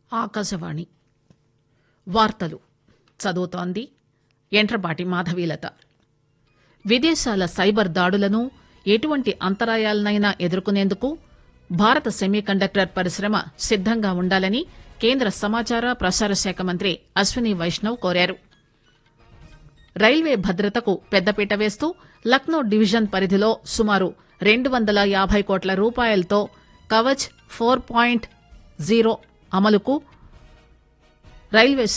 ఆకాశవాణి వార్తలు చదువుతోంది ఎంట్రపాటి మాధవీలత విదేశాల సైబర్ దాడులను ఎటువంటి అంతరాయాలనైనా ఎదుర్కొనేందుకు భారత సెమీ కండక్టర్ పరిశ్రమ సిద్దంగా ఉండాలని కేంద్ర సమాచార ప్రసార శాఖ మంత్రి అశ్విని వైష్ణవ్ కోరారు రైల్వే భద్రతకు పెద్దపీట వేస్తూ లక్నో డివిజన్ పరిధిలో సుమారు రెండు వందల యాభై కోట్ల రూపాయలతో కవచ్ ఫోర్ పాయింట్ జీరో అమలుకు రైల్వే